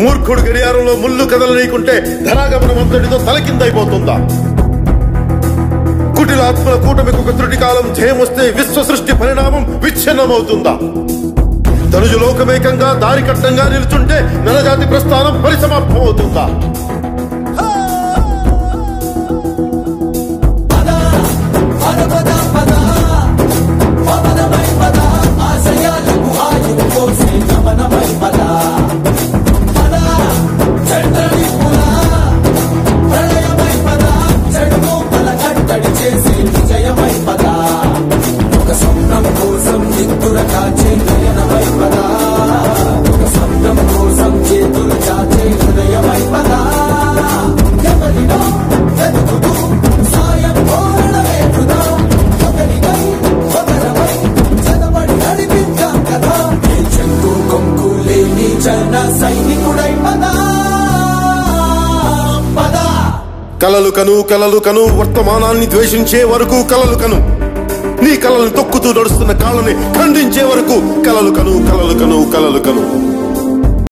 మూర్ఖుడు గడియారంలో ముళ్ళు కదలనీయకుంటే ధనాగమనం అంతటితో తలకిందైపోతుందా కుటిలాత్మల కూటమికి ఒక త్రుటి కాలం జయమొస్తే విశ్వ సృష్టి పరిణామం విచ్ఛిన్నమవుతుందా ధనుజు లోకమేకంగా దారి కట్టంగా నిలుచుంటే నలజాతి ప్రస్థానం పరిసమాప్తమవుతుందా సైనికుడై పదా పదా కలలు కను కలలు కను వర్తమానాన్ని ద్వేషించే వరకు కలలు కను నీ కలల్ని తొక్కుతూ నడుస్తున్న కాళ్ళని ఖండించే వరకు కలలు కను కలలు కను కలలు కను